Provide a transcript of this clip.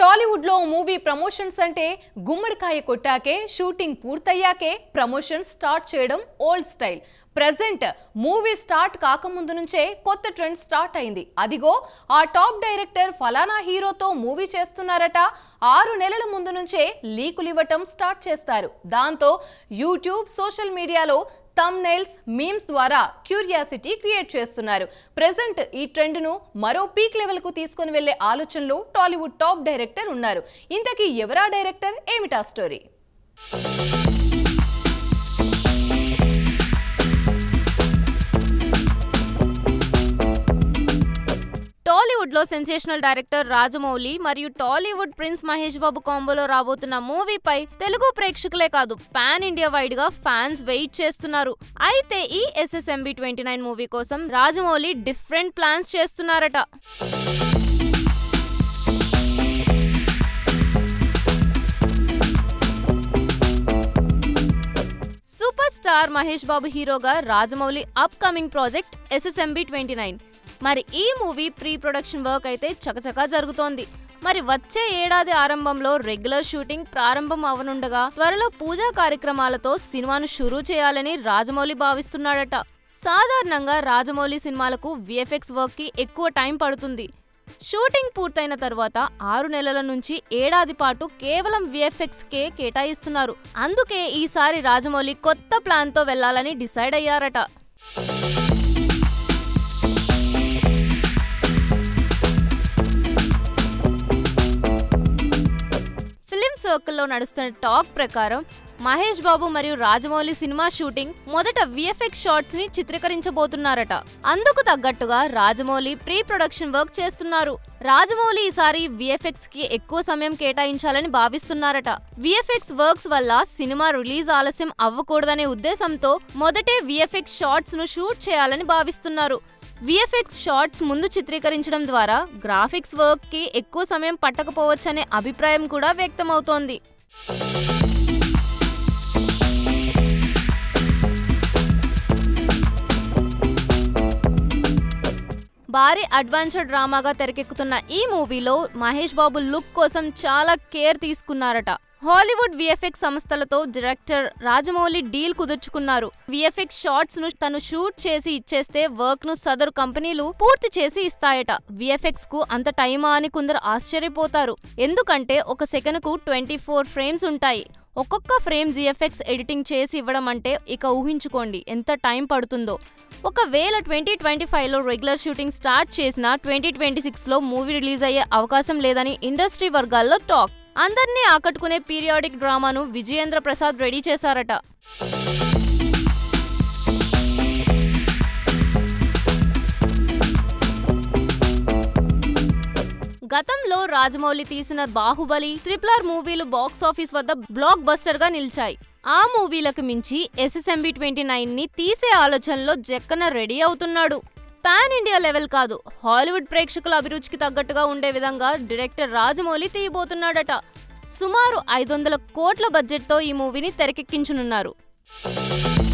టాలీవుడ్ లో movie promotions అంటే గుమ్మడికాయ కొట్టాకే షూటింగ్ పూర్తయ్యాకే ప్రమోషన్స్ స్టార్ట్ చేయడం old style present movie start కాకముందు నుంచే కొత్త ట్రెండ్ స్టార్ట్ అయింది అదిగో ఆ టాప్ డైరెక్టర్ ఫలానా హీరోతో మూవీ చేస్తున్నారట ఆరు నెలల ముందు నుంచే లీకులు ఇవ్వటం స్టార్ట్ చేస్తారు దాంతో యూట్యూబ్ సోషల్ మీడియాలో తమ్నైల్స్ మీమ్స్ ద్వారా క్యూరియాసిటీ క్రియేట్ చేస్తున్నారు ప్రెసెంట్ ఈ ట్రెండ్ను మరో పీక్ లెవెల్కు తీసుకొని వెళ్లే ఆలోచనలో టాలీవుడ్ టాప్ డైరెక్టర్ ఉన్నారు ఇంతకీ ఎవరా డైరెక్టర్ ఏమిటా స్టోరీ టాలీవుడ్ లో సెన్సేషనల్ డైరెక్టర్ రాజమౌళి మరియు టాలీవుడ్ ప్రిన్స్ మహేష్ బాబు కాంబోలో రాబోతున్న మూవీపై తెలుగు ప్రేక్షకులే కాదు పాన్ ఇండియా వైడ్ గా ఫ్యాన్స్ వెయిట్ చేస్తున్నారు అయితే ఈ ఎస్ఎస్ఎంబి ట్వంటీ నైన్ మూవీ కోసం రాజమౌళి డిఫరెంట్ ప్లాన్స్ చేస్తున్నారట సూపర్ స్టార్ మహేష్ బాబు హీరోగా Rajamouli upcoming project SSMB twenty nine మరి ఈ మూవీ ప్రీ ప్రొడక్షన్ వర్క్ అయితే చకచకా జరుగుతోంది మరి వచ్చే ఏడాది ఆరంభంలో రెగ్యులర్ షూటింగ్ ప్రారంభం అవనుండగా త్వరలో పూజా కార్యక్రమాలతో సినిమాను షురూ చేయాలని రాజమౌళి భావిస్తున్నాడట సాధారణంగా రాజమౌళి సినిమాలకు విఎఫ్ఎక్స్ వర్క్ కి ఎక్కువ టైం పడుతుంది షూటింగ్ పూర్తయిన తర్వాత ఆరు నెలల నుంచి ఏడాది పాటు కేవలం విఎఫ్ఎక్స్ కే కేటాయిస్తున్నారు అందుకే ఈసారి రాజమౌళి కొత్త ప్లాన్ తో వెళ్లాలని డిసైడ్ అయ్యారట ఫిలిం సర్కిల్లో నడుస్తున్న టాక్ ప్రకారం మహేష్ బాబు మరియు రాజమౌళి సినిమా షూటింగ్ మొదట విఎఫ్ఎక్స్ షాట్స్ ని చిత్రీకరించబోతున్నారట అందుకు తగ్గట్టుగా రాజమౌళి ప్రీ ప్రొడక్షన్ వర్క్ చేస్తున్నారు రాజమౌళి ఈసారి విఎఫ్ఎక్స్ కి ఎక్కువ సమయం కేటాయించాలని భావిస్తున్నారట విఎఫ్ఎక్స్ వర్క్స్ వల్ల సినిమా రిలీజ్ ఆలస్యం అవ్వకూడదనే ఉద్దేశంతో మొదటే విఎఫ్ఎక్స్ షాట్స్ ను షూట్ చేయాలని భావిస్తున్నారు విఎఫ్ఎక్స్ షార్ట్స్ ముందు చిత్రీకరించడం ద్వారా గ్రాఫిక్స్ వర్క్ కి ఎక్కువ సమయం పట్టకపోవచ్చనే అభిప్రాయం కూడా వ్యక్తమవుతోంది భారీ అడ్వెంచర్ డ్రామాగా తెరకెక్కుతున్న ఈ మూవీలో మహేష్ బాబు లుక్ కోసం చాలా కేర్ తీసుకున్నారట హాలీవుడ్ విఎఫ్ఎక్స్ సంస్థలతో డైరెక్టర్ రాజమౌళి డీల్ కుదుర్చుకున్నారు విఎఫ్ఎక్స్ షార్ట్స్ ను తను షూట్ చేసి ఇచ్చేస్తే వర్క్ ను సదరు కంపెనీలు పూర్తి చేసి ఇస్తాయట విఎఫ్ఎక్స్ కు అంత టైమా అని కొందరు ఆశ్చర్యపోతారు ఎందుకంటే ఒక సెకనుకు కు ట్వంటీ ఫోర్ ఫ్రేమ్స్ ఉంటాయి ఒక్కొక్క ఫ్రేమ్ జిఎఫ్ఎక్స్ ఎడిటింగ్ చేసి ఇవ్వడం అంటే ఇక ఊహించుకోండి ఎంత టైం పడుతుందో ఒకవేళ ట్వంటీ ట్వంటీ ఫైవ్లో రెగ్యులర్ షూటింగ్ స్టార్ట్ చేసినా ట్వంటీ ట్వంటీ సిక్స్లో మూవీ రిలీజ్ అయ్యే అవకాశం లేదని ఇండస్ట్రీ వర్గాల్లో టాక్ అందర్నీ ఆకట్టుకునే పీరియాడిక్ డ్రామాను విజయేంద్ర ప్రసాద్ రెడీ చేశారట గతంలో రాజమౌళి తీసిన బాహుబలి ట్రిపుల్ ఆర్ మూవీలు బాక్స్ ఆఫీస్ వద్ద బ్లాక్ బస్టర్ గా నిలిచాయి ఆ మూవీలకు మించి ఎస్ఎస్ఎంబి ట్వంటీ నైన్ ని తీసే ఆలోచనలో జక్కన రెడీ అవుతున్నాడు పాన్ ఇండియా లెవెల్ కాదు హాలీవుడ్ ప్రేక్షకుల అభిరుచికి తగ్గట్టుగా ఉండే విధంగా డైరెక్టర్ రాజమౌళి తీయబోతున్నాడట సుమారు ఐదు వందల కోట్ల బడ్జెట్తో ఈ మూవీని తెరకెక్కించనున్నారు